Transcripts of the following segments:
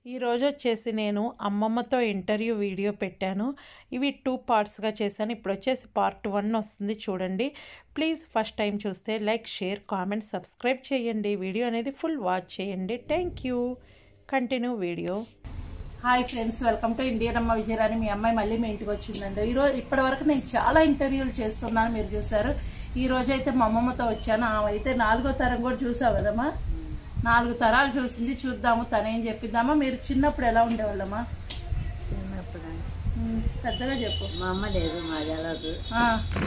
ఈరోజు వచ్చేసి నేను అమ్మమ్మతో ఇంటర్వ్యూ వీడియో పెట్టాను ఇవి టూ పార్ట్స్గా చేశాను ఇప్పుడు వచ్చేసి పార్ట్ వన్ వస్తుంది చూడండి ప్లీజ్ ఫస్ట్ టైం చూస్తే లైక్ షేర్ కామెంట్ సబ్స్క్రైబ్ చేయండి వీడియో అనేది ఫుల్ వాచ్ చేయండి thank you continue video hi friends welcome to Indian అమ్మ విజయరాణి మీ అమ్మాయి మళ్ళీ మీ ఇంటికి వచ్చిందండి ఈరోజు ఇప్పటి వరకు నేను చాలా ఇంటర్వ్యూలు చేస్తున్నాను మీరు చూసారు ఈ రోజు అయితే మా అమ్మమ్మతో వచ్చాను ఆమె అయితే నాలుగో తరం కూడా చూసావు కదమ్మా నాలుగు తరాలు చూసింది చూద్దాము తనేం చెప్పిద్దామా మీరు చిన్నప్పుడు ఎలా ఉండేవాళ్ళమ్మా చిన్నప్పుడు ఉమ్, పెద్దగా చెప్పు మా అమ్మ లేదు మా జలదు ఆ,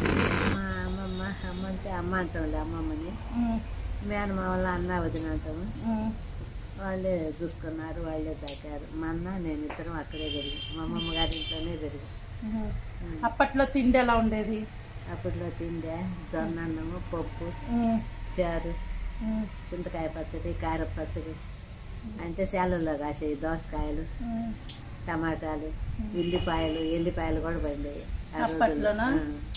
మా అమ్మమ్మ అమ్మ అంటే అమ్మ అంటాంలే అమ్మమ్మని ఉమ్, మేనమామల అన్న వదిన అంటాము ఉమ్, వాళ్ళే చూసుకున్నారు వాళ్ళే తాకారు మా అన్న నేను ఇద్దరం అక్కడే పెరిగి మా అమ్మమ్మ గారి ఇంట్లోనే పెరిగి ఉమ్. అప్పట్లో తిండి ఎలా ఉండేది అప్పట్లో తిండే జొన్న అన్నము పప్పు ఉమ్, చారు ఉమ్, చింతకాయ పచ్చడి కార పచ్చడి అంటే సేలల్లో కాసేవి దోసకాయలు ఉమ్. టమాటాలు ఉల్లిపాయలు ఎల్లిపాయలు కూడా పండేవి ఆ రోజుల్లో. అప్పట్లోనా?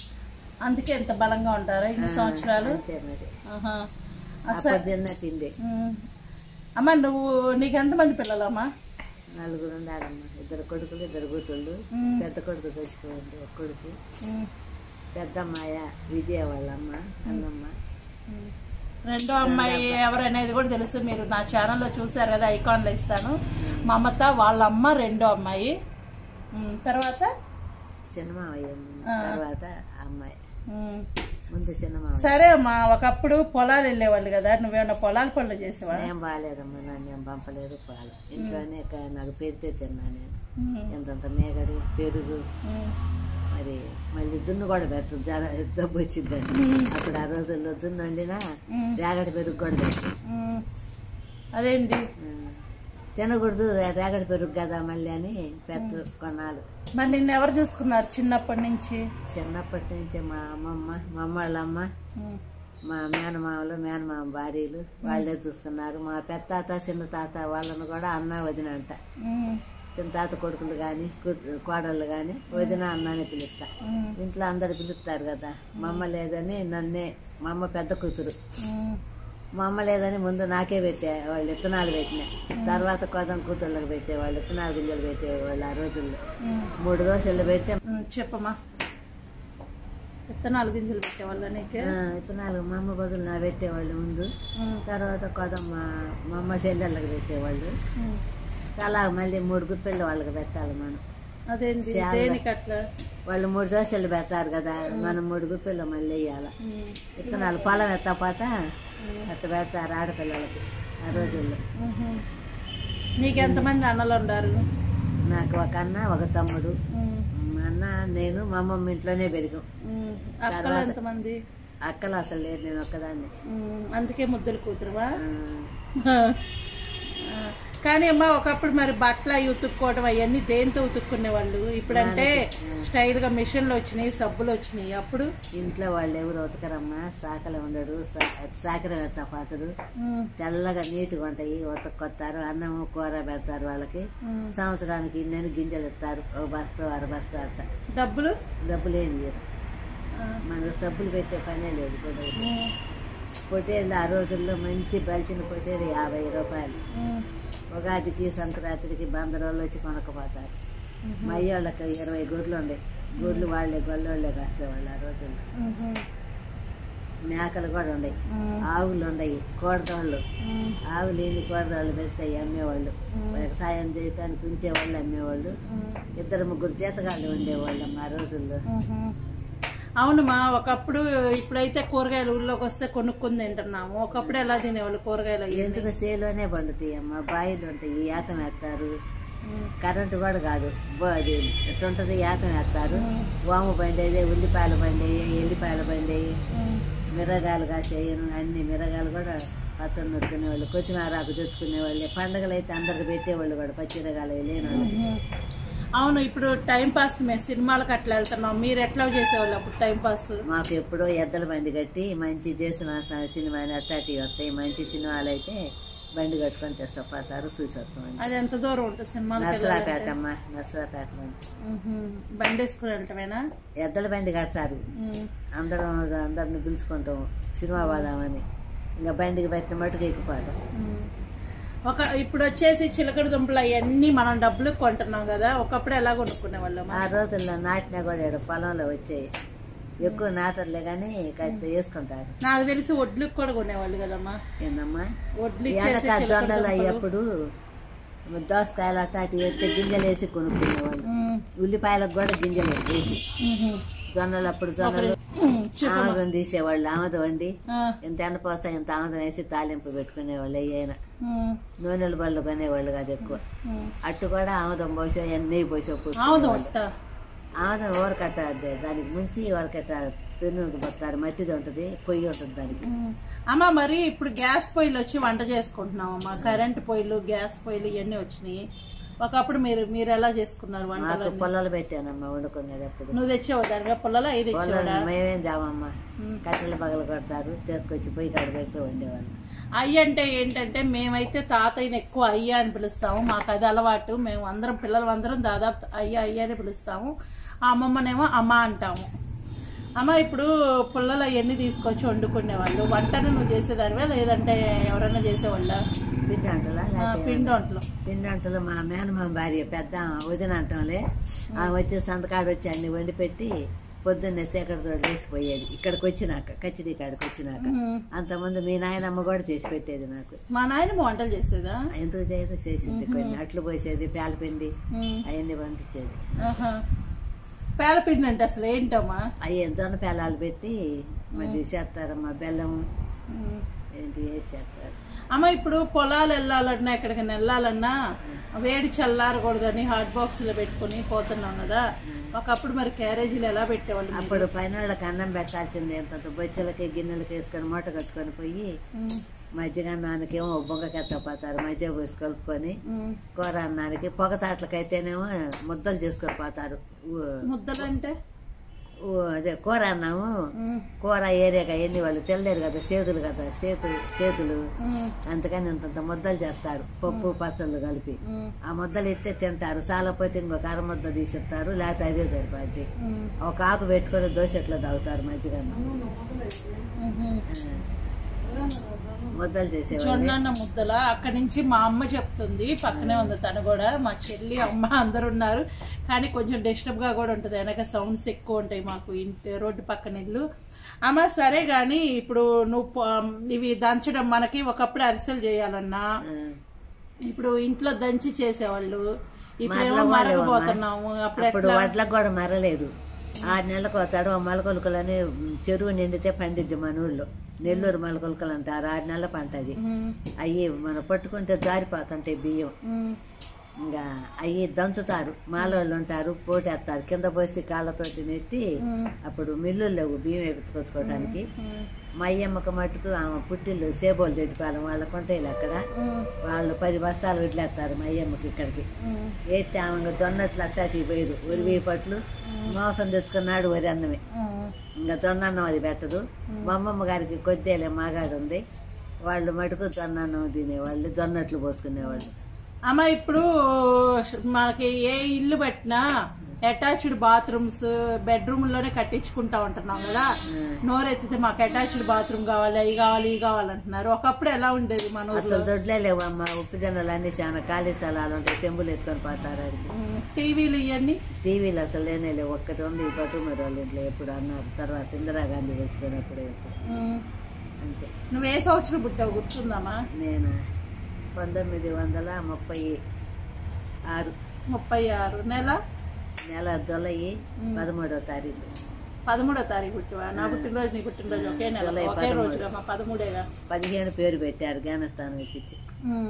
ఆ. అందుకే ఎంత బలంగా ఉంటారా ఇన్ని సంవత్సరాలు అంతే మరి ఆహా. అసలు అప్పుడు తిన్న తిండి ఉమ్. అమ్మా నువ్వు నీకు ఎంతమంది పిల్లలమ్మా నలుగురు ఉండాలమ్మా ఇద్దరు కొడుకులు ఇద్దరు కూతుళ్ళు ఉమ్. పెద్ద కొడుకు చచ్చిపోయింది ఒక కొడుకు ఉమ్, పెద్దమ్మాయ విజయ వాళ్ళ అమ్మ అన్నమ్మ ఉమ్. రెండో అమ్మాయి ఎవరనేది కూడా తెలుసు మీరు నా ఛానల్లో చూసారు కదా ఐకాన్లో ఇస్తాను మమత వాళ్ళ అమ్మ రెండో అమ్మాయి ఉమ్, తర్వాత చిన్నమావయ్య ఆ. తర్వాత ఆ అమ్మాయి ఉమ్. ముందు చిన్నమావయ్య సరే అమ్మా ఒకప్పుడు పొలాలు వెళ్ళేవాళ్ళు కదా నువ్వేమన్నా పొలాల పనులు చేసేవా ఏం బాగాలేదమ్మా నన్ను ఏం పంపలేదు పాలు ఇంట్లోనే క- నాకు పెడితే తిన్నా నేను ఉమ్, ఎంతంత మేగడి పెరుగు ఉమ్, మరి మళ్ళీ దున్ను కూడా పెట్టు జర జబ్బు వచ్చిందని ఉమ్, అప్పుడు ఆ రోజుల్లో దున్ను వండినా ఉమ్, రేగడి పెరుగు కూడా పెట్టు ఉమ్. అదేంటి ఆ. తినకూడదు రే- రేగడి పెరుగు కదా మళ్ళీ అని పెట్టు కొన్నాళ్ళు మరి నిన్ను ఎవరు చూసుకున్నారు చిన్నప్పటి నుంచి చిన్నప్పటి నుంచి మా అమ్మమ్మ మా అమ్మ వాళ్ళ అమ్మ ఉమ్, మా మేనమామలు మేనమామ భార్యలు వాళ్ళే చూస్తున్నారు మా పెద్ద తాత చిన్న తాత వాళ్ళను కూడా అన్న వదిన అంట ఉమ్, చిన్న తాత కొడుకులు కానీ కోడళ్ళు కానీ వదిన అన్నని పిలుస్తా ఉమ్, ఇంట్లో అందరు పిలుస్తారు కదా మా అమ్మ లేదని నన్నే మా అమ్మ పెద్ద కూతురు ఉమ్, మా అమ్మ లేదని ముందు నాకే పెట్టే వాళ్ళు విత్తనాలు పెట్టినా తర్వాత కొదం కూతుళ్ళకి పెట్టేవాళ్ళు విత్తనాలు గింజలు పెట్టేవాళ్ళు ఆ రోజుల్లో ఉమ్. మూడు రోజులు పెడితే ఉమ్, చెప్పమ్మా విత్తనాలు గింజలు పెట్టేవాళ్ళ నీకు ఆ, విత్తనాలు మా అమ్మ బదులు నా పెట్టేవాళ్ళు ముందు ఉమ్, తర్వాత కొదం మా మా అమ్మ చెల్లెళ్ళకి పెట్టేవాళ్ళు ఉమ్. అలా మళ్ళీ మూడు గుప్పెళ్ళు వాళ్ళకి పెట్టాలి మనం అదేంటి చాలా. దేనికి అట్లా వాళ్ళు మూడు దోశలు పెడతారు కదా మనం మూడు గుప్పెళ్ళు మళ్ళీ వేయాలి ఉమ్, విత్తనాలు పొలం ఎత్తపోత అట్లా పెడతారు ఆడపిల్లలకి ఆ రోజుల్లో ఉహు. నీకు ఎంతమంది అన్నలు ఉన్నారు నాకు ఒక అన్న ఒక తమ్ముడు ఉమ్, మా అన్న నేను మా అమ్మమ్మ ఇంట్లోనే పెరిగాం ఉమ్. అక్కలు తర్వాత- ఎంతమంది అక్కలు అసలు లేదు నేను ఒక్కదాన్ని ఉమ్, అందుకే ముద్దులు కూతురువా ఆ, ఆ, కానీ అమ్మా ఒకప్పుడు మరి బట్టలు అవి ఉతుక్కోవడం అవన్నీ దేంతో ఉతుక్కునే వాళ్ళు ఇప్పుడంటే స్టైల్ గా మిషన్లు వచ్చినాయి సబ్బులు వచ్చినాయి అప్పుడు ఇంట్లో వాళ్ళు ఎవరు ఉతకరమ్మా సాకలు ఉండడు సా- సాకరం ఎత్తా పాతరు ఉమ్, తెల్లగా నీట్గా ఉంటాయి ఉతక్కొత్తారు అన్నం కూర పెడతారు వాళ్ళకి ఉమ్. సంవత్సరానికి ఇన్నెన్ని గింజలు ఇస్తారు ఓ బస్తా అర బస్తా అట్ట డబ్బులు డబ్బులు ఏమి ఇయ్యరు ఆ, మనకు సబ్బులు పెట్టే పనే లేదు కూడా ఉమ్, పొట్టేళ్ళు ఆ రోజుల్లో మంచి బలిచిన పొట్టేలు యాభై రూపాయలు ఉమ్, ఉగాదికి సంక్రాంతికి బందరోళ్ళు వచ్చి కొనకపోతారు మా అయ్యోళ్ళకి ఇరవై గొడ్లు ఉండే గొడ్లు వాళ్ళే గొల్లోళ్ళే కాసేవాళ్ళు ఆ రోజుల్లో ఉహు, మేకలు కూడా ఉండయి ఉమ్, ఆవులు ఉండయి కోడదోళ్ళు ఉమ్, ఆవులు ఎన్ని కోడదోళ్ళు పెడతాయి అమ్మేవాళ్ళు వ్యవసాయం చేయటానికి ఉంచేవాళ్ళు అమ్మేవాళ్ళు ఉమ్. ఇద్దరు ముగ్గురు చేతగాళ్ళు ఉండేవాళ్ళం ఆ రోజుల్లో మ్మ్. అవునమ్మా ఒకప్పుడు ఇప్పుడైతే కూరగాయలు ఊళ్ళోకి వస్తే కొనుక్కొని తింటున్నాము ఒకప్పుడు ఎలా తినేవాళ్ళు కూరగాయలు అయ్యి ఎందుకు సేలోనే పండుతాయి అమ్మ బాయిలు ఉంటాయి యాతం వేస్తారు కరెంటు కూడా కాదు బో- అది ఎట్టుంటది యాతం వేస్తారు వాము బండేది ఉల్లిపాయల బండేయి ఎల్లిపాయల బండేయి మిరగాయలు కాసేయను అన్ని మిరగాయలు కూడా పచ్చని నొక్కునేవాళ్ళు కొత్తిమీర ఆకు తెచ్చుకునేవాళ్ళు పండగలు అయితే అందరికి పెట్టేవాళ్ళు కూడా పచ్చిరగాయలు లేని వాళ్ళు అవును ఇప్పుడు టైం పాస్ మేము సినిమాలకు అట్లా వెళ్తున్నాం మీరు ఎట్లా చేసేవాళ్ళు అప్పుడు టైం పాస్ మాకు ఎప్పుడో ఎద్దల బండి కట్టి మంచి చేసిన సినిమా అట్టాటి వస్తాయి మంచి సినిమాలు అయితే బండి కట్టుకొని తెస్తపోతారు చూసి వస్తామని అది ఎంత దూరం ఉంటుంది సినిమాలకు నర్సరాపేట అమ్మ నర్సరాపేట మ్మ్. బండి వేసుకుని వెళ్ళటమేనా ఎద్దల బండి కడతారు మ్మ్. అందరం అందరిని పిలుచుకుంటాం సినిమా పోదామని ఇంకా బండికి పెట్టిన మటుకు ఎక్కిపోతాం మ్మ్. ఒక ఇప్పుడు వచ్చేసి చిలకడ దుంపలు అవన్నీ మనం డబ్బులు కొంటున్నాం కదా ఒకప్పుడు ఎలా కొనుక్కునే వాళ్ళం ఆ రోజుల్లో నాటినా కూడా ఈడ పొలంలో వచ్చాయి ఎక్కువ నాటర్లే కానీ కాస్త వేసుకుంటారు నాకు తెలిసి వడ్లకు కూడా కొనేవాళ్ళు కదమ్మా ఏందమ్మా వడ్లు ఇచ్చేసి వెనక చిలకడ జొన్నలు దుంపలు. అయ్యప్పుడు దోసకాయలు అట్టాటి ఎత్తే గింజలు వేసి కొనుక్కునేవాళ్ళు ఉమ్, ఉల్లిపాయలకు కూడా గింజలు వేసి ఉహు. జొన్నలు అప్పుడు జొన్నలు ఉమ్, చెప్పమ్మా. ఆముదం తీసేవాళ్ళు ఆముదం వండి ఆ, ఇంత ఎండపోస్తా ఇంత ఆముదం వేసి తాలింపు పెట్టుకునేవాళ్ళు అయ్యైనా ఉమ్, నూనెల బళ్ళు కొనేవాళ్ళు కాదు ఎక్కువ ఉమ్. అట్టు కూడా ఆముదం పోసో నెయ్యి పోసో ఆముదం పోసుకునేవాళ్ళు. వస్తా ఆముదం ఊరకట్ట అదే దానికి ముంచి ఊరకట్ట పెన్నుకు పోతారు మట్టిది ఉంటుంది పొయ్యి ఉంటుంది దానికి ఉమ్. అమ్మ మరి ఇప్పుడు గ్యాస్ పొయ్యిలు వచ్చి వంట చేసుకుంటున్నాం అమ్మ కరెంట్ పొయ్యిలు గ్యాస్ పొయ్యిలు ఇవన్నీ వచ్చినాయి ఒకప్పుడు మీరు మీరు ఎలా చేసుకున్నారు మాకు వంటలు పొలాలు పెట్టానమ్మా వండుకునేది అప్పుడు నువ్వు తెచ్చావు దానిగా పొలాలు ఐదు పొలాలు ఇచ్చేవాడా మేమేం దామమ్మా ఉమ్. కట్టెలు పగలు కొడతారు తీసుకొచ్చి పొయ్యి కాడ పెడితే వండేవాళ్ళు అయ్య అంటే ఏంటంటే మేమైతే తాతయ్యని ఎక్కువ అయ్య అని పిలుస్తాము మాకు అది అలవాటు మేము అందరం పిల్లలు అందరం దాదాపు అయ్య అయ్య అని పిలుస్తాము ఆ అమ్మమ్మనేమో అమ్మ అంటాము అమ్మ ఇప్పుడు పుల్లలు అవన్నీ తీసుకొచ్చి వండుకునే వాళ్ళు వంటను నువ్వు చేసేదానివే లేదంటే ఎవరైనా చేసేవాళ్ళ పిండి అంటలా లేకపోతే పిండి వంటలు పిండి అంటలు మా మేనమామ భార్య పెద్ద ఆమె వదిన అంటాంలే ఆమె వచ్చి సంతకాడు వచ్చి అన్ని వండి పెట్టి పొద్దున్నే సేకరతో వేసిపోయేది ఇక్కడికి వచ్చినాక కచ్చిడి కాడికి వచ్చినాక ఉమ్. అంతకుముందు మీ నాయనమ్మ కూడా చేసి పెట్టేది నాకు మా నాయనమ్మ వంటలు చేసేదా ఎందుకు చేయదు చేసింది కొన్ని అట్లు పోసేది పేలపిండి ఉమ్. అవన్నీ పంపించేది ఆహా. పేలపిండి అంటే అసలు ఏంటమ్మా అవి జొన్న పేలాలు పెట్టి మరి చేస్తారమ్మా బెల్లం ఉమ్. ఏంటి వేసి చేస్తారు అమ్మ ఇప్పుడు పొలాలు వెళ్ళాలన్నా ఎక్కడికైనా వెళ్ళాలన్నా వేడి చల్లారకూడదని హాట్ బాక్స్ లో పెట్టుకుని పోతున్నాం కదా ఒకప్పుడు మరి క్యారేజీలు ఎలా పెట్టేవాళ్ళు మీరు? అప్పుడు పైన వాళ్ళకి అన్నం పెట్టాల్సింది ఎంత బొచ్చులకి గిన్నెలకి వేసుకొని మూట కట్టుకొని పోయి ఉమ్, మజ్జిగ అన్నానికేమో బొంగకెత్త పోతారు మజ్జిగ పోసి కలుపుకొని ఉమ్. కూర అన్నానికి పొగతాట్లకైతేనేమో ముద్దలు చేసుకొని పోతారు ఊ- ముద్దలు అంటే ఊ అదే కూర అన్నాము ఉమ్, కూర ఏరియాగా ఎన్ని వాళ్ళు తెల్లలేరు కదా చేతులు కదా చేతులు చేతులు ఉమ్, అందుకని ఇంతంత ముద్దలు చేస్తారు పప్పు పచ్చళ్ళు కలిపి ఉమ్, ఆ ముద్దలు ఎత్తే తింటారు చాలా పోతే ఇంకొక అర ముద్ద తీసిస్తారు లేకపోతే అదే సరిపోద్ది ఉమ్, ఒక ఆకు పెట్టుకొని దోశట్లో తాగుతారు మజ్జిగ ఉహు. ముద్దలు చేసేవాళ్ళు జొన్న ముద్దల అక్కడి నుంచి మా అమ్మ చెప్తుంది పక్కనే ఉంది తను కూడా మా చెల్లి అమ్మ అందరు ఉన్నారు కానీ కొంచెం డిస్టర్బ్ గా కూడా ఉంటది వెనక సౌండ్స్ ఎక్కువ ఉంటాయి మాకు ఇంటి రోడ్డు పక్కన ఇల్లు అమ్మ సరే గాని ఇప్పుడు నువ్వు ప- ఇవి దంచడం మనకి ఒకప్పుడు అరిసెలు చేయాలన్నా ఆ. ఇప్పుడు ఇంట్లో దంచి చేసేవాళ్ళు ఇప్పుడేమో మరల వాళ్ళు మరగపోతున్నాము అప్పుడు అప్పుడు ఎట్లా వడ్లకు కూడా మరలేదు ఆరు నెలలకు వస్తాడు ఆ మలకొలుకలని చెరువు నిండితే పండిద్ది మన ఊళ్ళో నెల్లూరు మలకొలుకలు అంటారు ఆరు నెలల పంట అది ఉమ్, అయ్యి మనం పట్టుకుంటే జారిపోతుంటాయి బియ్యం ఉమ్, ఇంకా అయ్యి దంచుతారు మాలోళ్ళు ఉంటారు పోటేస్తారు కింద పోసి కాళ్ళతోటి నెట్టి ఉమ్, అప్పుడు మిల్లులు లేవు బియ్యం ఎగుతుకొచ్చుకోవడానికి ఉమ్, మా అయ్యమ్మక మట్టుకు ఆమె పుట్టిల్లు సేబోలు తెచ్చిపాలెం వాళ్ళకు ఉంటాయి అక్కడ ఉమ్, వాళ్ళు పది బస్తాలు వదిలేస్తారు మా అయ్యమ్మకి ఇక్కడికి ఉమ్, వేస్తే ఆమె దొన్నట్లు అట్టాటి పోయేది వరి వేయి పట్లు మోసం తెచ్చుకున్నాడు వరి అన్నమే ఉమ్. ఇంకా దొన్నన్నం అది పెట్టదు మా అమ్మమ్మ గారికి కొద్దిలే మాగాడు ఉంది వాళ్ళు మటుకు దొన్నన్నం తినేవాళ్ళు దొన్నట్లు పోసుకునేవాళ్ళు అమ్మ ఇప్పుడు మనకి ఏ ఇల్లు పెట్టినా అటాచ్డ్ బాత్రూమ్స్ బెడ్రూమ్ లోనే కట్టించుకుంటా ఉంటున్నాం కదా నోరెత్తితే మాకు అటాచ్డ్ బాత్రూమ్ కావాలి అవి కావాలి ఇవి కావాలంటున్నారు ఒకప్పుడు ఎలా ఉండేది మన ఊర్లో అసలు దొడ్లే లేవమ్మ ఉప్పు జొన్నలు అన్ని చాలా ఖాళీ స్థలాలు ఉంటాయి చెంబులు ఎత్తుకొని పోతారు ఆడికి ఉమ్, టీవీలు ఇవన్నీ టీవీలు అసలు లేనే లేవు ఒక్కటి ఉంది ఈ బతుకుమరి వాళ్ళ ఇంట్లో ఎప్పుడు అన్నారు తర్వాత ఇందిరాగాంధీ తెచ్చుకున్నప్పుడు ఎప్పుడు ఉమ్, అంతే నువ్వు ఏ సంవత్సరం పుట్టావు గుర్తుందమ్మా నేను పంతొమ్మిది వందల ముప్పై ఆరు ముప్పై ఆరు నెల నెల దొలయి పదమూడవ తారీఖు పదమూడో తారీఖు పుట్టివా నా పుట్టినరోజు నీ పుట్టినరోజు ఒకే నెల జూలై ఒకే పదమూడు. రోజుగా పదమూడేగా పదిహేను పేరు పెట్టారు జ్ఞానస్థానం ఇప్పించి ఉమ్.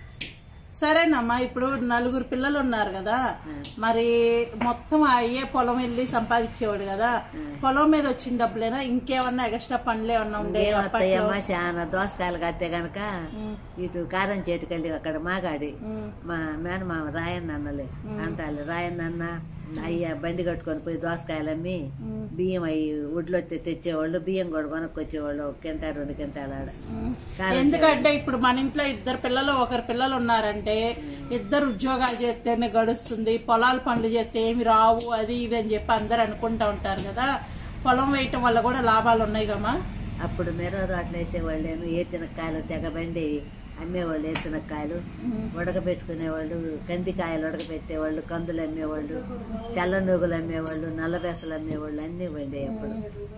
సరేనమ్మా ఇప్పుడు నలుగురు పిల్లలు ఉన్నారు కదా మరి మొత్తం అయ్యే పొలం వెళ్ళి సంపాదించేవాడు కదా పొలం మీద వచ్చిన డబ్బులేనా ఇంకేమన్నా ఎక్స్ట్రా పనులు ఏమన్నా ఉండే అప్పట్లో ఏమత్తయ్యమ్మ చాలా దోసకాయలు కత్తే గనక ఉమ్, ఇటు కారం చేటుకెళ్ళి అక్కడ మాగాడి ఉమ్, మా మేనమామ రాయన్న అన్నలే అంటాలి రాయన్న అన్న అయ్య బండి కట్టుకొని పోయి దోసకాయలు అమ్మి ఉమ్, బియ్యం అవి ఒడ్లు వచ్చి తెచ్చేవాళ్ళు బియ్యం కూడా కొనుక్కొచ్చేవాళ్ళు ఒక కింట రెండు కింటాలు ఆడ ఉమ్. కారం ఎందుకంటే ఇప్పుడు మన ఇంట్లో ఇద్దరు పిల్లలు ఒకరు పిల్లలు ఉన్నారంటే ఇద్దరు ఉద్యోగాలు చేస్తేనే గడుస్తుంది పొలాలు పనులు చేస్తే ఏమి రావు అది ఇది అని చెప్పి అందరు అనుకుంటా ఉంటారు కదా పొలం వేయటం వల్ల కూడా లాభాలు ఉన్నాయి కమ్మా అప్పుడు మెరవరు అట్లా వేసేవాళ్ళేమో ఏ చిన్నకాయలు తెగబండి అమ్మేవాళ్ళు ఏతునక్కాయలు ఉడకబెట్టుకునేవాళ్ళు కందికాయలు ఉడకబెట్టేవాళ్ళు కందులు అమ్మేవాళ్ళు తెల్ల నూగులు అమ్మేవాళ్ళు నల్ల పెసలు అమ్మేవాళ్ళు అన్నీ వండే అప్పుడు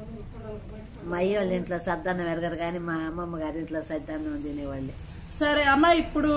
మా అయ్య వాళ్ళ ఇంట్లో సద్దన్నం ఎరగరు కానీ మా అమ్మమ్మ గారి ఇంట్లో సద్దన్నం తినేవాళ్ళు సరే అమ్మ ఇప్పుడు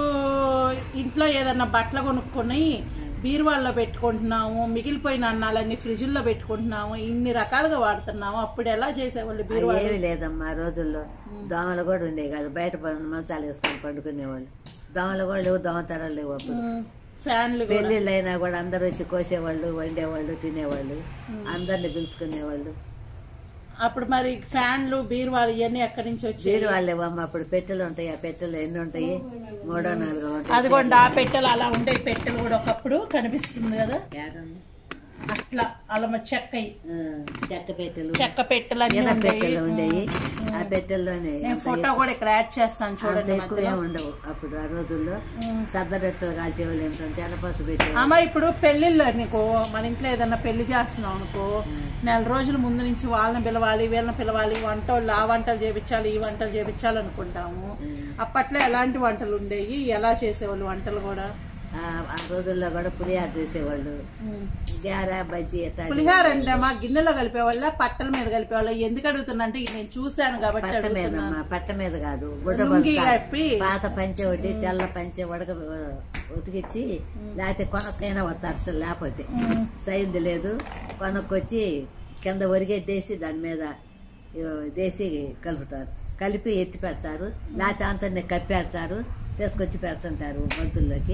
ఇంట్లో ఏదన్నా బట్టలు కొనుక్కొని బీరువాల్లో పెట్టుకుంటున్నాము మిగిలిపోయిన అన్నాలన్నీ ఫ్రిడ్జ్లో పెట్టుకుంటున్నాము ఇన్ని రకాలుగా వాడుతున్నాము అప్పుడు ఎలా చేసేవాళ్ళు బీరువా ఏమీ లేదమ్మా ఆ రోజుల్లో దోమలు కూడా ఉండేవి కాదు బయట పడి మంచాలు వేసుకొని పండుకునేవాళ్ళు దోమలు కూడా లేవు దోమతరాలు లేవు అప్పుడు ఉమ్, ఫ్యాన్లు కూడా పెళ్లిళ్ళు అయినా కూడా అందరూ వచ్చి కోసేవాళ్ళు వండేవాళ్ళు తినేవాళ్ళు అందరిని పిలుచుకునేవాళ్ళు అప్పుడు మరి ఫ్యాన్లు బీరువాలు ఇవన్నీ ఎక్కడి నుంచి వచ్చాయి వీరు వాళ్ళే అమ్మ అప్పుడు పెట్టెలు ఉంటాయి ఆ పెట్టెలు ఎన్ని ఉంటాయి మూడో నాలుగో ఉంటాయి అదిగోండి ఆ పెట్టెలు అలా ఉండే పెట్టెలు కూడా ఒకప్పుడు కనిపిస్తుంది కదా ఏడుంది? అట్లా అలా చెక్కయి ఆ, చెక్క పెట్టెలు చెక్క పెట్టెలు అన్నీ ఎర్ర ఉండేవి పెట్టెలు ఉండేవి ఆ పెట్టెల్లోనే నేను ఫోటో కూడా ఇక్కడ యాడ్ చేస్తాను అంత చూడండి ఎక్కువ ఏమి ఉండవు అప్పుడు ఆ రోజుల్లో ఉమ్. సద్దరెట్టలు కాల్చేవాళ్ళు ఎంత తెల్లపసు పెట్టేవాళ్ళు అమ్మ ఇప్పుడు పెళ్లిళ్ళు నీకు మన ఇంట్లో ఏదన్నా పెళ్లి చేస్తున్నాం అనుకో నెల రోజుల ముందు నుంచి వాళ్ళని పిలవాలి వీళ్ళని పిలవాలి వంటలు ఆ వంటలు చేపించాలి ఈ వంటలు చేపించాలి అనుకుంటాము అప్పట్లో ఎలాంటి వంటలు ఉండేవి ఎలా చేసేవాళ్ళు వంటలు కూడా ఆ ఆ రోజుల్లో కూడా పులిహార చేసేవాళ్ళు ఉమ్. గార బజ్జీ ఎట్లా పులిహార అంటే మా గిన్నెలో కలిపేవాళ్ళ పట్టల మీద కలిపేవాళ్ళ ఎందుకు అడుగుతున్నా అంటే ఇది నేను చూశాను కాబట్టి పట్ట మీద అడుగుతున్నా అమ్మా, పట్ట మీద కాదు గుడ్డ లుంగీ బస్తా. కప్పి పాత పంచె ఒకటి తెల్ల పంచె ఉడక ఉతికిచ్చి లేకపోతే కొనక్కైనా వస్తారు అసలు లేకపోతే ఉమ్. సైంది లేదు కొనక్కొచ్చి కింద ఒరిగెట్టేసి దాని మీద ఇగో దేసి కలుపుతారు కలిపి ఎత్తి పెడతారు లేకపోతే అంతనే కప్పెడతారు తీసుకొచ్చి పెడుతుంటారు బంతుల్లోకి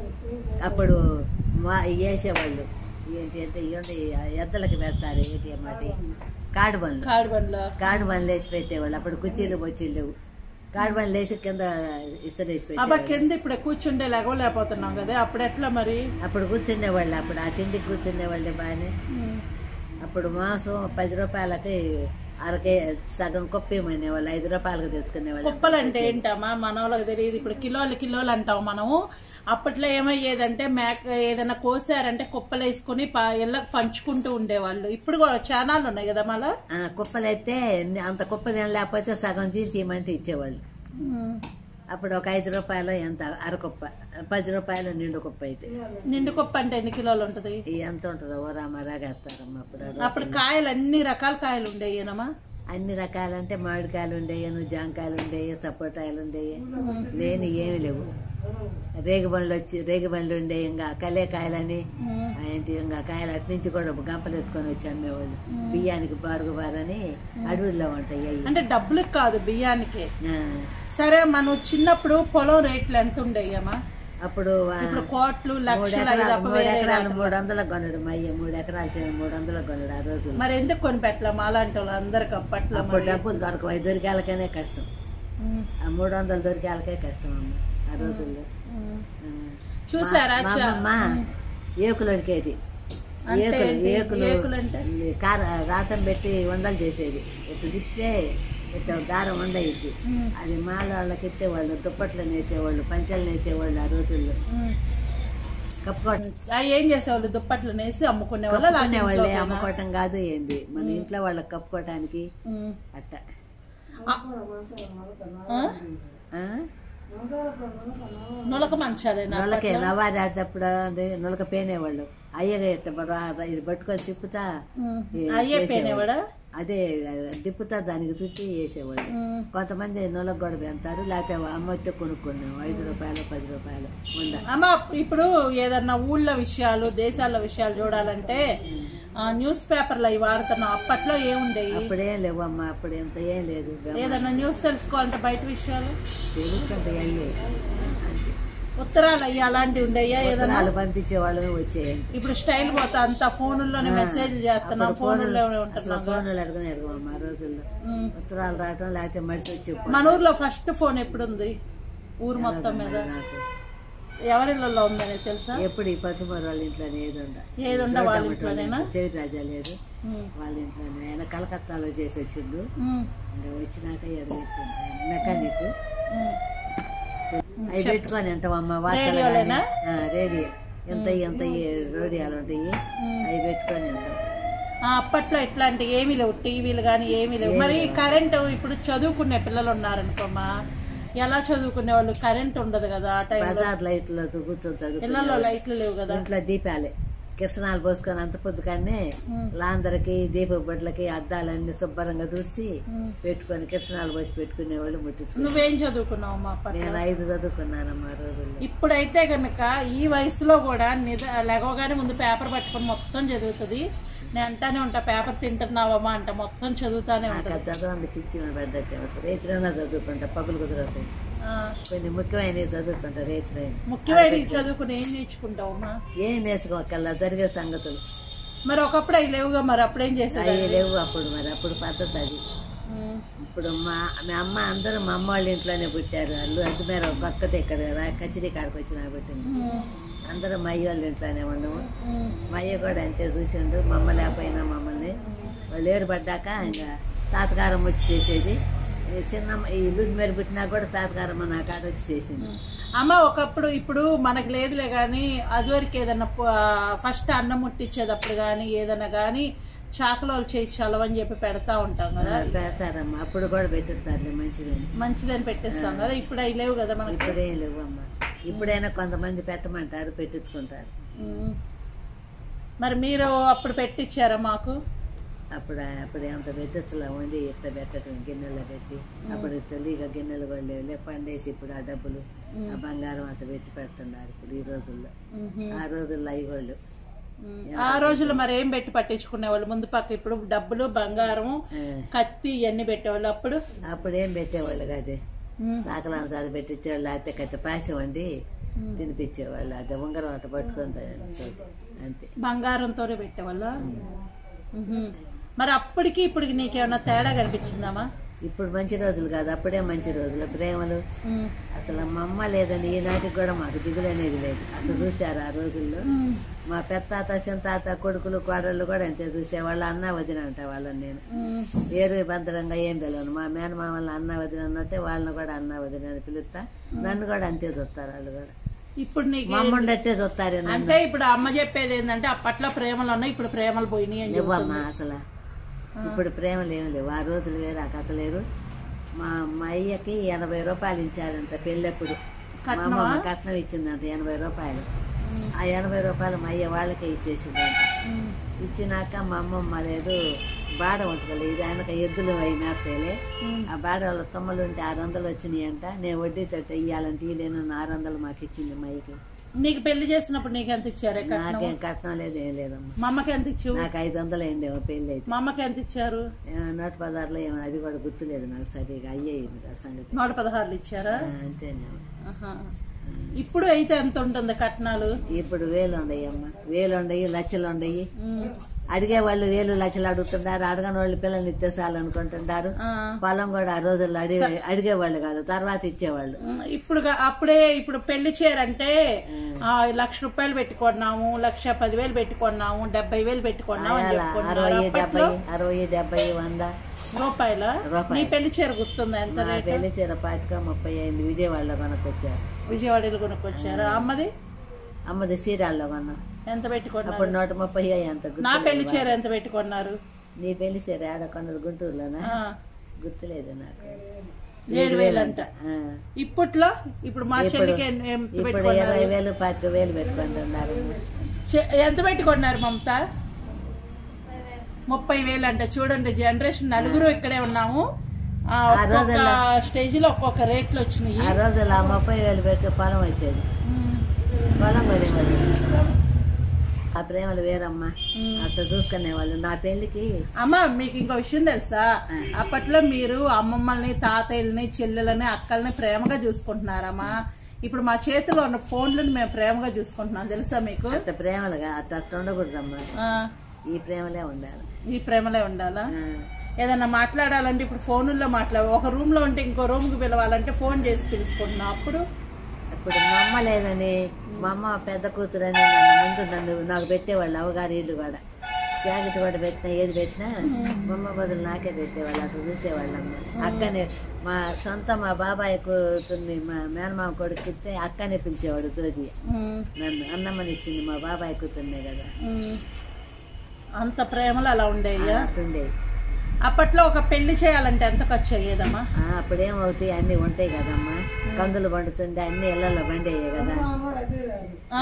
అప్పుడు మా వేసేవాళ్ళు ఏంటి అంటే ఇవ్వండి ఎద్దలకి పెడతారు ఏంటి అన్నమాట కాడు బండ్లు కాడు బండ్లో కాడు బండ్లు వేసి పెట్టేవాళ్ళు అప్పుడు కుర్చీలు బొచ్చీలు లేవు కాడు బండ్లు వేసి కింద ఇస్తరు వేసి అబ్బా పెట్టేవాళ్ళు కింద ఇప్పుడు కూర్చుండే లేకపోతున్నాం కదా అప్పుడు ఎట్లా మరి అప్పుడు కూర్చునేవాళ్ళు అప్పుడు ఆ తిండికి కూర్చునేవాళ్ళు బాగానే ఉమ్. అప్పుడు మాంసం పది రూపాయలకి అరకే సగం కొప్పేమనే వాళ్ళు ఐదు రూపాయలకి తెచ్చుకునేవాళ్ళు కుప్పలు అంటే ఏంటమ్మా మన వాళ్ళకి తెలియదు ఇప్పుడు కిలోలు కిలోలు అంటాం మనము అప్పట్లో ఏమయ్యేదంటే మేక ఏదైనా కోసారంటే కుప్పలు వేసుకుని ప- ఇళ్ళకి పంచుకుంటూ ఉండేవాళ్ళు ఇప్పుడు కూడా చానాలు ఉన్నాయి కదా మళ్ళా ఆ, కుప్పలైతే అంత కుప్ప తిన లేకపోతే సగం చీల్చి ఇవ్వమంటే ఇచ్చేవాళ్ళు అప్పుడు ఒక ఐదు రూపాయలు ఎంత అరకుప్ప పది రూపాయలు నిండు కుప్ప అయితే నిండు కుప్ప అంటే ఎన్ని కిలోలు ఉంటది ఈ ఎంత ఉంటుందో ఓ రామారాగేస్తారమ్మ అప్పుడు అది. అప్పుడు కాయలు అన్ని రకాల కాయలు ఉండేయేనమ్మా అన్ని రకాలంటే మామిడికాయలు ఉండేవి జాంకాయలు ఉండేవి సపోటాయలు ఉండేవి లేని ఏమి లేవు రేగిబండ్లు వచ్చి రేగిబండ్లు ఉండే ఇంకా కలేకాయలని ఏంటి ఇంకా కాయలు అటు నుంచి కూడా గంపలు ఎత్తుకొని వచ్చి అమ్మేవాళ్ళు బియ్యానికి బారుగు బారని అడవుల్లో ఉంటాయి అవి అంటే డబ్బులకు కాదు బియ్యానికి ఆ, సరే మనం చిన్నప్పుడు పొలం రేట్లు ఎంత ఉండేయమ్మా అప్పుడు ఆ, ఇప్పుడు కోట్లు మూడు లక్షలు ఐదు ఎకరాలు తప్ప మూడు వేరే ఎకరాలు రాదు. మూడు వందలకు కొనడు మా అయ్య మూడు ఎకరాలు చేయ మూడు వందలకు కొనడు ఆ రోజు మరి ఎందుకు కొని పెట్టలేము అలాంటి వాళ్ళు అందరికి అప్పట్లో అప్పుడు మరి డబ్బులు దొరకవు అవి దొరికేళ్ళకనే కష్టం ఉమ్, ఆ మూడు వందలు దొరికేళ్ళకే కష్టం అమ్మ ఆ రోజుల్లో ఉమ్. ఆ. చూసారా మా చా- అమ్మమ్మ ఏకులు అడిగేది అంటే ఏకులు ఏంటి? ఏకులు ఏకులు అంటే? కార రాటం పెట్టి వందలు చేసేది ఇట్లా తిప్పితే ఇట్లా దారం వండయిద్ది ఉమ్, అది మాల వాళ్ళకి ఇచ్చేవాళ్ళు దుప్పట్లు నేసేవాళ్ళు పంచలు నేసేవాళ్ళు ఆ రోజుల్లో ఉమ్. కప్పుకోవటం ఆ ఏం చేసేవాళ్ళు దుప్పట్లు నేసి అమ్ముకునే వాళ్ళ కప్పుకునే వాళ్ళే అమ్ముకోవటం కాదు ఏంది మన ఇంట్లో వాళ్ళకి కప్పుకోవటానికి అట్ట ఆ? నులక మంచాలేనా నొలకే నవారి ఆడేటప్పుడు అది నొలక పేనేవాళ్ళు అయ్యగా ఇట్ట బరా- ఇది పట్టుకొని తిప్పుతా ఉమ్. ఏ- అయ్యే పేనేవాడా అదే తిప్పుతా దానికి చుట్టి వేసేవాళ్ళు ఉమ్. కొంతమంది నొలకు కూడా పెడతారు లేకపోతే అమ్మ వచ్చి కొనుక్కున్నాం ఐదు రూపాయలు పది రూపాయలు ఉండ అమ్మ ఇప్పుడు ఏదన్నా ఊళ్ళో విషయాలు దేశాల విషయాలు చూడాలంటే ఆ, న్యూస్ పేపర్లు అవి వాడుతున్నాం అప్పట్లో ఏముండేవి అప్పుడేం లేవు అమ్మ అప్పుడు ఎంత ఏం లేదు ఏదన్నా న్యూస్ తెలుసుకోవాలంటే బయట విషయాలు తెలుస్తుంది అయ్యే అంతే ఉత్తరాలు అయ్యి అలాంటివి ఉండేయా ఏదన్నా వాళ్ళు పంపించే వాళ్ళు వచ్చేయండి ఇప్పుడు స్టైల్ పోతా అంతా ఫోనుల్లోనే మెసేజ్ చేస్తున్నాం ఫోనుల్లోనే ఉంటున్నాం ఫోన్లు అడగనే అడగమమ్మ ఆ రోజుల్లో ఉమ్. ఉత్తరాలు రావటం లేకపోతే మడిసి వచ్చి మన ఊర్లో ఫస్ట్ ఫోన్ ఎప్పుడుంది ఊరు మొత్తం మీద నాకు ఎవరిళ్ళలో ఉందని తెలుసా ఎప్పుడు ఈ పచ్చిమూరు వాళ్ళ ఇంట్లోనే ఏది ఉండ ఏది ఉండ వాళ్ళ ఇంట్లోనేనా చెవి రాజా లేదు ఉమ్. వాళ్ళ ఇంట్లోనే ఆయన కలకత్తాలో చేసి వచ్చిండు ఉమ్. ఇంకా వచ్చినాక ఎడగెట్టిండు ఆయన మెకానిక్ ఉమ్. అవి పెట్టుకొని అంటామమ్మ వార్తలు రేడియోలేనా? కానీ. ఆ, రేడియో ఎంత ఎంత రేడియోలు ఉంటాయి అవి పెట్టుకొని అంటాం ఆ, అప్పట్లో ఇట్లాంటి ఏమీ లేవు టీవీలు కానీ ఏమీ లేవు మరి కరెంటు ఇప్పుడు చదువుకునే పిల్లలు ఉన్నారనుకోమా ఎలా చదువుకునే వాళ్ళు కరెంట్ ఉండదు కదా ఆ టైంలో బజార్ లైట్లో కూర్చొని చదువుకునే ఇళ్లలో లైట్లు లేవు కదా ఇంట్లో దీపాలే కిసనాలు పోసుకొని అంత పొద్దు కానీ ఉమ్, లాందరికి దీప బొడ్లకి అద్దాలన్నీ శుభ్రంగా దూసి ఉమ్. పెట్టుకొని కిసనాలు పోసి పెట్టుకునే వాళ్ళు ముట్టించుకుని నువ్వేం చదువుకున్నావు అమ్మా అప్పట్లో నేను ఐదు చదువుకున్నానమ్మా ఆ రోజుల్లో ఇప్పుడైతే గనుక ఈ వయసులో కూడా నిద లెగవగానే ముందు పేపర్ పట్టుకొని మొత్తం చదువుతుంది నేను అంటానే ఉంటా పేపర్ తింటున్నావమ్మా అంట మొత్తం చదువుతానే నాకు ఉంటుంది ఆ చదవండి పిచ్చి పడ్డట్టే రైతులైనా చదువుకుంటా పగులు కుదరతాయి కొన్ని ముఖ్యమైనవి చదువుకుంటా రైతులైన ముఖ్యమైన చదువుకుని ఏం నేర్చుకుంటావమ్మా ఏం నేర్చుకోకల్లా జరిగే సంగతులు మరి ఒకప్పుడు అవి లేవుగా మరి అప్పుడేం చేసేది అవి లేవు అప్పుడు మరి అప్పుడు పద్ధతి అది ఇప్పుడు మా మా అమ్మ అందరూ మా అమ్మ వాళ్ళ ఇంట్లోనే పుట్టారు వాళ్ళు అది మేర ఒక్కతే ఇక్కడ కదా కచిరీ కాడికి వచ్చి నాకు పుట్టింది అందరూ మా అయ్య వాళ్ళ ఇంట్లోనే ఉండము మా అయ్య కూడా అంతే చూసిండు మా అమ్మ లేకపోయినా మమ్మల్ని వాళ్ళు ఏరు పడ్డాక ఇంకా తాతగారం వచ్చి చేసేది ఈ చిన్న ఈ ఇల్లు మీద పుట్టినా కూడా తాతగారమ్మ నా కాడ వచ్చి చేసింది అమ్మ ఒకప్పుడు ఇప్పుడు మనకు లేదులే కానీ అదివరకు ఏదన్నా ఫస్ట్ అన్నం ముట్టించేటప్పుడు కానీ ఏదన్నా కానీ చాకలోలు చేయి చలవని చెప్పి పెడతా ఉంటాం కదా పెడతారమ్మ అప్పుడు కూడా పెట్టిస్తారులే మంచిదని మంచిదని పెట్టేస్తాం కదా ఇప్పుడు అవి లేవు కదా మనకి ఇప్పుడేం లేవు అమ్మ ఇప్పుడైనా కొంతమంది పెట్టమంటారు పెట్టించుకుంటారు ఉమ్. మరి మీరు అప్పుడు పెట్టించారా మాకు అప్పుడు అప్పుడు అంత పెట్టెత్తులా వండి ఇట్లా పెట్టడం గిన్నెలో పెట్టి అప్పుడు తొలిగా గిన్నెలు కూడా లేవు పండేసి ఇప్పుడు ఆ డబ్బులు ఆ బంగారం అంత పెట్టి పెడుతున్నారు ఇప్పుడు ఈ రోజుల్లో ఉహు. ఆ రోజుల్లో అవి వాళ్ళు ఉమ్. ఆ రోజుల్లో మరి ఏం పెట్టి పట్టించుకునే వాళ్ళు ముందు పక్క ఇప్పుడు డబ్బులు బంగారం ఆ, కత్తి ఇవన్నీ పెట్టేవాళ్ళు అప్పుడు అప్పుడు ఏం పెట్టేవాళ్ళు కాదే ఉమ్. సాకలాం సార్ పెట్టించేవాళ్ళు లేకపోతే కచ్చ పాసి వండి తినిపించేవాళ్ళు అది ఉంగరం అట్ట పట్టుకొని తా- అంతే బంగారంతోనే పెట్టేవాళ్ళు ఉహు. మరి అప్పటికి ఇప్పటికి నీకేమన్నా తేడా కనిపించిందమ్మా ఇప్పుడు మంచి రోజులు కాదు అప్పుడే మంచి రోజులు ప్రేమలు ఉమ్. అసలు మా అమ్మ లేదని ఈనాటికి కూడా మాకు దిగులు అనేది లేదు అట్లా చూశారు ఆ రోజుల్లో ఉమ్. మా పెత్తాత చింతాత కొడుకులు కోడళ్ళు కూడా అంతే చూసేవాళ్ళు అన్న వదిన అంట వాళ్ళని నేను ఉమ్. వేరు భద్రంగా ఏం పిలవను మా మేనమామల్ని అన్న వదిన అన్నట్టే వాళ్ళని కూడా అన్న వదిన అని పిలుస్తా నన్ను కూడా అంతే చూస్తారు వాళ్ళు కూడా ఇప్పుడు నీకు మా అమ్మ ఉండట్టే చూస్తారు నన్ను అంటే ఇప్పుడు అమ్మ చెప్పేది ఏంటంటే అప్పట్లో ప్రేమలు ఉన్నాయి ఇప్పుడు ప్రేమలు పోయినాయి అని చెబుతుంది ఇవ్వమ్మా అసలు ఇప్పుడు ప్రేమలు ఏమి లేవు ఆ రోజులు వేరు ఆ కథ లేరు మా మా అయ్యకి ఎనభై రూపాయలు ఇచ్చారంట పెళ్ళప్పుడు మా అమ్మ మా కట్నం ఇచ్చిందంట ఎనభై రూపాయలు ఉమ్. ఆ ఎనభై రూపాయలు మా అయ్య వాళ్ళకే ఇచ్చేసిందంట ఉమ్. ఇచ్చినాక మా అమ్మమ్మ లేదు బాడ ఉంటుంది ఇది ఆయనక ఎద్దులు అవి మేపేలే ఉమ్. ఆ బాడ వాళ్ళ తొమ్మలు ఉంటే ఆరు వందలు వచ్చినాయి అంట నేను వడ్డీ తట్ట ఇయ్యాలంటే ఇయ్యలేను ఆరు వందలు మాకు ఇచ్చింది మా అయ్యకి నీకు పెళ్లి చేసినప్పుడు నీకు ఎంత ఇచ్చారు కట్నం నాకేం కట్నం లేదు ఏం లేదమ్మా మా అమ్మకి ఎంత ఇచ్చు నాకు ఐదు వందలు అయిందేమో పెళ్ళి అయితే మా అమ్మకి ఎంత ఇచ్చారు ఆ, నూట పదార్లో ఏమో అది కూడా గుర్తులేదు నాకు సరిగా అయ్యేది ఆ సంగతి నూట పదహారులు ఇచ్చారా ఆ, అంతేనేమో ఆహా. ఇప్పుడు అయితే ఎంత ఉంటుంది కట్నాలు ఇప్పుడు వేలు ఉండయి అమ్మ వేలు ఉండయి లక్షలు ఉండయి ఉమ్. అడిగే వాళ్ళు వేలు లక్షలు అడుగుతున్నారు అడగని వాళ్ళు పిల్లల్ని ఇచ్చేసాలు అనుకుంటున్నారు ఆ. పొలం కూడా ఆ రోజుల్లో అడిగే అడిగేవాళ్ళు కాదు తర్వాత ఇచ్చేవాళ్ళు ఉమ్, ఇప్పుడు గా- అప్పుడే ఇప్పుడు పెళ్లి చేరంటే ఆ, లక్ష రూపాయలు పెట్టుకున్నాము లక్ష పదివేలు పెట్టుకున్నాము డెబ్బై వేలు పెట్టుకున్నాము అని అలా చెప్పుకుంటున్నారు అరవై డెబ్బై అప్పట్లో అరవై డెబ్బై వంద రూపాయల రూపాయలు. నీ పెళ్లి చీర గుర్తుందా ఎంత నా రేటు పెళ్లి చీర పాతిక ముప్పై అయింది విజయవాడలో కొనుక్కొచ్చారు విజయవాడలో కొనుక్కొచ్చారు అమ్మది అమ్మది సీరాల్లో కొన్నాం ఎంత పెట్టుకున్నారు అప్పుడు నూట ముప్పై అంత గుర్తు నా పెళ్లి చీర ఎంత పెట్టుకున్నారు నీ పెళ్లి చీర ఆడ కొన్నది గుంటూరులోనా ఆ, గుర్తులేదు నాకు ఏడు వేలు అంట ఆ. ఇప్పట్లో ఇప్పుడు మా చెల్లికి ఎన్- ఎంత ఇప్పుడు పెట్టుకున్నారు ఇరవై వేలు పాతిక వేలు పెట్టుకుంటున్నారు చె- ఎంత పెట్టుకున్నారు మమత ముప్పై వేలు అంట చూడండి జనరేషన్ నలుగురు ఇక్కడే ఉన్నాము ఆ, ఒక్కొక్క స్టేజ్ లో ఒక్కొక్క రేట్లు వచ్చినాయి ఆ రోజుల్లో ఆ ముప్పై వేలు పెట్టి పొలం వచ్చేది ఉమ్, పొలం కొనేవాళ్ళు ఆ ప్రేమలు వేరమ్మా అట్లా చూసుకునేవాళ్ళు నా పెళ్లికి అమ్మ మీకు ఇంకో విషయం తెలుసా అప్పట్లో మీరు అమ్మమ్మల్ని తాతయ్యల్ని చెల్లెలని అక్కల్ని ప్రేమగా చూసుకుంటున్నారమ్మా ఇప్పుడు మా చేతిలో ఉన్న ఫోన్లను మేము ప్రేమగా చూసుకుంటున్నాం తెలుసా మీకు అంత ప్రేమలుగా అట్ట అట్ట ఉండకూడదమ్మా ఆ, ఈ ప్రేమలే ఉండాలి ఈ ప్రేమలే ఉండాలా ఆ. ఏదన్నా మాట్లాడాలంటే ఇప్పుడు ఫోనుల్లో మాట్లాడ ఒక రూమ్ లో ఉంటే ఇంకో రూమ్ కి పిలవాలంటే ఫోన్ చేసి పిలుచుకుంటున్నాం అప్పుడు ఇప్పుడు మా అమ్మ లేదని మా అమ్మ పెద్ద కూతురని నన్ను ముందు నన్ను నాకు పెట్టేవాళ్ళు అవగారు ఇల్లు కూడా జాకెట్ కూడా పెట్టినా ఏది పెట్టినా మా అమ్మ బదులు నాకే పెట్టేవాళ్ళు అట్లా చూసేవాళ్ళమ్మ అక్కనే మా సొంత మా బాబాయ్ కూతుర్ని మా మేనమామ కొడుకు ఇస్తే అక్కనే పిలిచేవాడు జ్యోతి ఉమ్, నన్ను అన్నమ్మని ఇచ్చింది మా బాబాయ్ కూతుర్నే కదా ఉమ్. అంత ప్రేమలు అలా ఉండేయ్యా అట్టుండేది అప్పట్లో ఒక పెళ్లి చేయాలంటే ఎంత ఖర్చు అయ్యేదమ్మా ఆ, అప్పుడేమవుతాయి అన్నీ ఉంటాయి కదమ్మా కందులు పండుతుండే అన్ని ఇళ్లలో బండేయే కదా ఆ?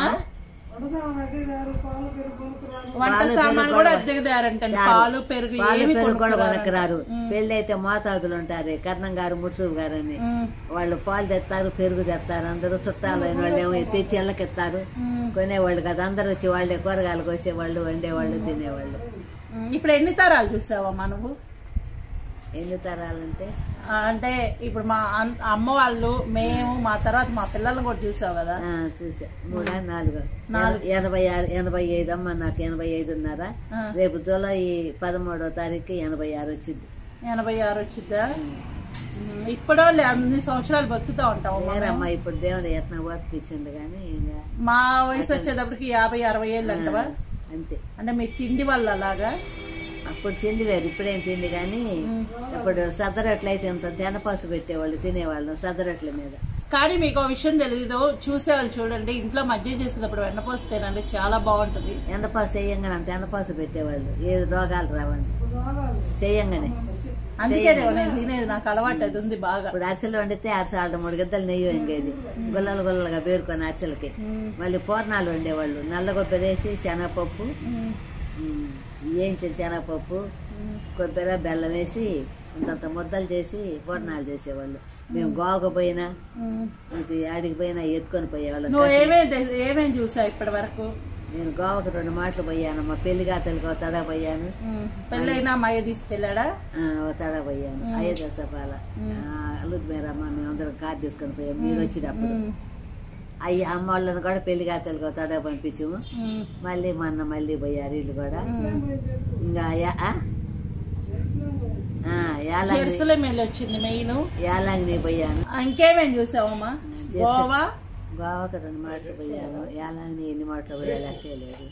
వంట సామాన్లు కూడా అద్దెకుదారంటండి పాలు పెరుగు పాలు ఏమి పెరుగు కూడా కొనుక్కురారు. కొనక్కరారు పెళ్ళి అయితే మోతాదులు ఉంటారు కర్ణం గారు ముడుసూరు గారు అని ఉమ్, వాళ్ళు పాలు తెస్తారు పెరుగు తెస్తారు అందరూ చుట్టాలు అయిన వాళ్ళు ఏమో తెచ్చి ఇళ్ళకెత్తారు ఉమ్, కొనేవాళ్ళు కదా అందరూ వచ్చి వాళ్ళే కూరగాయలు కోసేవాళ్ళు వండేవాళ్ళు తినేవాళ్ళు ఉమ్. ఇప్పుడు ఎన్ని తరాలు చూసావమ్మా నువ్వు ఎన్ని తరాలంటే ఆ, అంటే ఇప్పుడు మా అన్- అమ్మ వాళ్ళు మేము మా తర్వాత మా పిల్లల్ని కూడా చూసావు కదా ఆ, చూసా మూడా నాలుగు నాలుగు. ఎనభై ఆరు ఎనభై ఐదు అమ్మ నాకు ఎనభై ఐదున్నర ఆ. రేపు జూలై పదమూడో తారీఖు ఎనభై ఆరు వచ్చింది ఎనభై ఆరు వచ్చిద్దా ఉమ్, ఇప్పుడో లే- అన్ని సంవత్సరాలు బతుకుతా ఉంటావు నేనమ్మా ఇప్పుడు దేవుడు యత్న వర్క్ ఇచ్చిండు కానీ ఇంకా మా వయసు వచ్చేటప్పటికి యాభై అరవై ఏళ్ళు అంటవా అంతే అంటే మీ తిండి వల్ల అలాగా అప్పుడు తిండి వేరు ఇప్పుడేం తిండి కానీ ఇప్పుడు సదరట్లయితే ఇంత తెనపాసు పెట్టేవాళ్ళు తినేవాళ్ళు సదరట్ల మీద కానీ మీకు ఒక విషయం తెలీదు చూసేవాళ్ళు చూడండి ఇంట్లో మజ్జిగ చేసేటప్పుడు వెన్నపోస్తేనండి చాలా బాగుంటది ఎండపాసు చేయంగానే అంత ఎండపాసు పెట్టేవాళ్ళు ఏది రోగాలు రావండి చేయంగానే అందుకే నేను తినేది నాకు అలవాటు అది ఉంది బాగా ఇప్పుడు అరిసెలు వండితే అరిసెలు మూడు గిద్దలు నెయ్యి వంగేది గుల్లలు గుల్లలుగా పేరుకొని అరిసెలకి ఉమ్, మళ్ళీ పూర్ణాలు వండేవాళ్ళు నల్లగొబ్బరి వేసి శనగపప్పు ఉమ్, ఉమ్, వేయించిన శనగపప్పు ఉమ్. కొబ్బరి బెల్లం వేసి ఇంతంత ముద్దలు చేసి పూర్ణాలు చేసేవాళ్ళు మేము గోవకు పోయినా ఉమ్. ఇది ఆడికి పోయినా ఎత్తుకొని పోయేవాళ్ళం నువ్వు ఏమేం తె- ఏమేం చూసావు ఇప్పటి వరకు నేను గోవకు రెండు మాటలు పోయాను మా పెళ్లిగా తెలుగు తడ పోయాను ఉమ్, పెళ్ళైనా అమ్మాయి తీసుకెళ్ళాడా ఆ, ఓ తడ పోయాను అయోధ్య సభాల అల్లుది మేరమ్మ మేమందరం కార్ తీసుకొని పోయాం మీరు వచ్చినప్పుడు ఉమ్, అయ్యి అమ్మ వాళ్ళని కూడా పెళ్లిగా తెలుగు తడ పంపించాము ఉమ్, మళ్ళీ మొన్న మళ్ళీ పోయారు వీళ్ళు కూడా ఇంకా యా- ఆ? ఆ, యాలంగిని చెరుసలేం వెళ్ళి వచ్చింది మెయిన్ యాలంగిని పోయాను ఇంకేమేం చూసావమ్మా గోవా గోవాకు రెండు మాటలు పోయాను యాలంగిని ఎన్ని మాటలు పోయా లెక్కే లేదు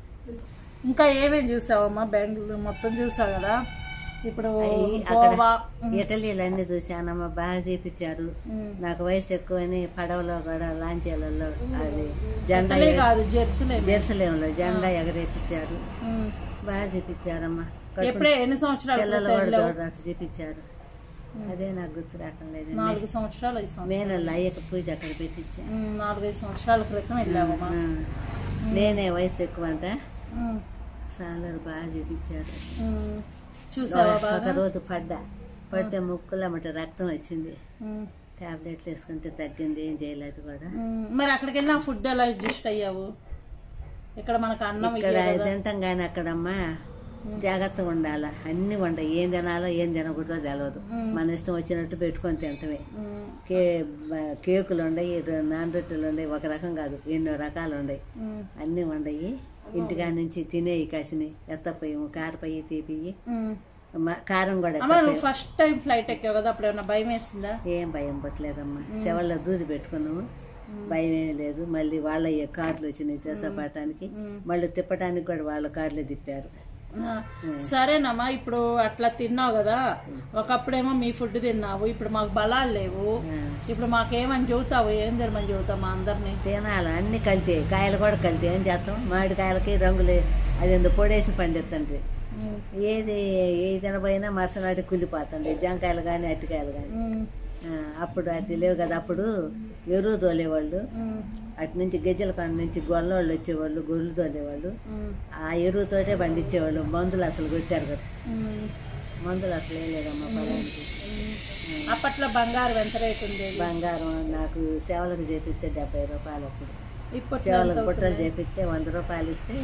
ఇంకా ఏమేం చూసావమ్మా బెంగళూరు మొత్తం చూసావు కదా ఇప్పుడు అయ్యి అక్కడ గోవా ఇటలీలు అన్ని చూశానమ్మ బాగా చూపించారు ఉమ్. నాకు వయసు ఎక్కువని పడవలో కూడా లాంచీలలో అది జెండా ఇటలీ కాదు జెర్సలేం జెరూసలేంలో జెండా ఎగరేపించారు ఉమ్. బాగా చూపించారమ్మా ఎప్పుడే ఎన్ని సంవత్సరాల పిల్లలు క్రితం కూడా వెళ్ళావు? చూడవచ్చు చూపించారు అదే నాకు గుర్తు రావటం లేదు నాలుగు సంవత్సరాలు ఐదు సంవత్సరాలు మేనల్లో అయ్యక పూజ అక్కడ పెట్టించా ఉమ్, నాలుగైదు సంవత్సరాల క్రితం వెళ్ళావమ్మా ఆ. నేనే వయసు ఎక్కువ అంట ఉమ్, సార్లు బాగా చూపించారు ఉమ్. చూసావా ఒక బాగా రోజు పడ్డా పడితే ముక్కులో మట రక్తం వచ్చింది ఉమ్, టాబ్లెట్లు వేసుకుంటే తగ్గింది ఏం చేయలేదు కూడా ఉమ్. మరి అక్కడికి వెళ్ళిన ఫుడ్ ఎలా అడ్జస్ట్ అయ్యావు ఇక్కడ మనకు అన్నం ఇక్కడ ఇయ్యే కదా. తింటాం కానీ అక్కడమ్మా జాగ్రత్తగా ఉండాల అన్ని వండ ఏం తినాలో ఏం తినకూడదో తెలియదు మన ఇష్టం వచ్చినట్టు పెట్టుకొని తింటమే ఉమ్, కే బ- కేకులు ఉండయి నాన్ రొట్టెలు ఉండయి ఒక రకం కాదు ఎన్నో రకాలు ఉండయి ఉమ్, అన్నీ ఉండయి ఇంటికా నుంచి తినేయి కాసిని ఎత్తపోయి కారపోయి తీపియి ఉమ్. మ- కారం కూడా అమ్మ నువ్వు ఫస్ట్ టైం ఫ్లైట్ ఎక్కావు కదా అప్పుడు ఏమన్నా భయం వేసిందా ఏం భయం పట్టలేదమ్మా చెవల్లో దూది పెట్టుకున్నాము భయం ఏం లేదు మళ్ళీ వాళ్ళ కార్లు వచ్చినాయి తెసపాటానికి మళ్ళీ తిప్పడానికి కూడా వాళ్ళ కార్లే తిప్పారు ఆ, సరేనమ్మా ఇప్పుడు అట్లా తిన్నావు కదా ఒకప్పుడేమో మీ ఫుడ్ తిన్నావు ఇప్పుడు మాకు బలాలు లేవు ఆ. ఇప్పుడు మాకేమని చెబుతావు ఏం తినమని చెబుతావు మా అందరినీ తినాలి అన్ని కలితే కాయలు కూడా కలితే ఏం చేస్తాం మామిడికాయలకి రంగులు అదేందో పొడేసి పండిస్తుంది ఉమ్, ఏది ఏది తినబోయినా మరుసనాటి కుళ్ళిపోతుంది జాంకాయలు కానీ అట్టికాయలు కానీ ఉమ్, అప్పుడు అట్టి లేవు కదా అప్పుడు ఎరువు తోలేవాళ్ళు ఉమ్, అటు నుంచి గెజ్జల కాడ నుంచి గొల్లవాళ్ళు వచ్చేవాళ్ళు గొర్రెలు తోలేవాళ్ళు ఉమ్, ఆ ఎరువుతోటే పండించేవాళ్ళు మందులు అసలు కొట్టారు కదా ఉమ్, మందులు అసలు వేయలేదమ్మా పొలానికి ఉమ్. అప్పట్లో బంగారం ఎంత రేటు ఉండేది బంగారం నాకు సేవలకు చేపిస్తే డెబ్బై రూపాయలు అప్పుడు ఇప్పట్లో ఎంత సేవలకు బుట్టలు అవుతుంది? చేపిస్తే వంద రూపాయలు ఇస్తే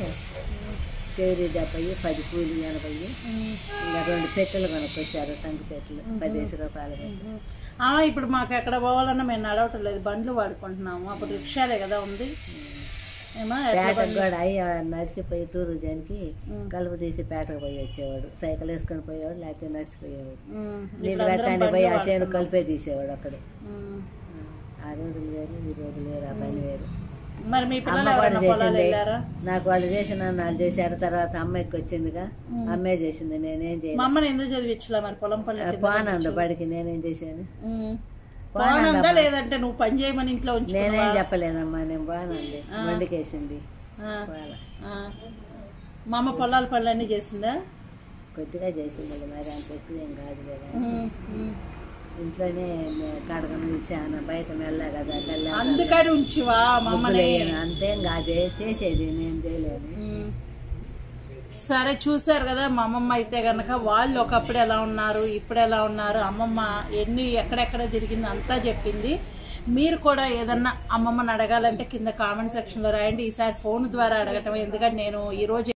చేరి డెబ్బై పది కూలి ఎనభై ఉమ్, ఇంకా రెండు పెట్టెలు కొనుక్కొచ్చారు టంకి పెట్టెలు పదిహేను రూపాయలు పెట్టి ఉమ్. ఆ ఇప్పుడు మాకు ఎక్కడ పోవాలన్నా మేము నడవటం లేదు బండ్లు వాడుకుంటున్నాము అప్పుడు రిక్షాలే కదా ఉంది ఏమా ఎట్లా పేటకు కూడా అయ్యి నడిచిపోయి తూరు జానికి ఉమ్. కలుపు తీసి పేటకు పోయి వచ్చేవాడు సైకిల్ వేసుకొని పోయేవాడు లేకపోతే నడిచిపోయేవాడు ఉమ్, నీళ్ళు ఇప్పుడు అందరం కట్టాన్ని పోయి ఆ బండ్లు చేను వాడుతున్నాం. కలిపే తీసేవాడు అక్కడే ఉమ్. ఆ రోజులు వేరు ఈ రోజులు వేరు ఆ పని వేరు మరి మీ పిల్లలు అమ్మ కూడా ఎవరైనా పొలాలు చేసింది వెళ్ళారా నాకు వాళ్ళు చేసిన వాళ్ళు చేశారు తర్వాత అమ్మాయికి వచ్చిందిగా అమ్మే చేసింది నేనేం మా చేయను అమ్మని ఎందుకు చదివించలే మరి పొలం పనులు కింద పోనందు బడికి నేనేం చేశాను ఉమ్. పోనందా లేదంటే నువ్వు పని చేయమని ఇంట్లో ఉంచు నేనేం చెప్పలేదమ్మా నేను బాగుంది బండికేసింది ఆ, పోలా. ఆ. మా అమ్మ పొలాల పనులన్నీ చేసిందా కొద్దిగా చేసింది మరి అంత ఎక్కువ ఏం కాదు కదా ఉమ్, ఉమ్. ఇంట్లోనే కడగను విశాను బయట మెల్ల కదా మెల్ల అందుకని ఉంచివా మా అమ్మని అంతేం కాదు చేసేది నేను చేయలేను ఉమ్. సరే చూసారు కదా మా అమ్మమ్మ అయితే గనక వాళ్ళు ఒకప్పుడు ఎలా ఉన్నారు ఇప్పుడు ఎలా ఉన్నారు అమ్మమ్మ ఎన్ని ఎక్కడెక్కడ తిరిగింది అంతా చెప్పింది మీరు కూడా ఏదన్నా అమ్మమ్మని అడగాలంటే కింద కామెంట్ సెక్షన్లో రాయండి ఈసారి ఫోన్ ద్వారా అడగటం ఎందుకంటే నేను ఈ రోజు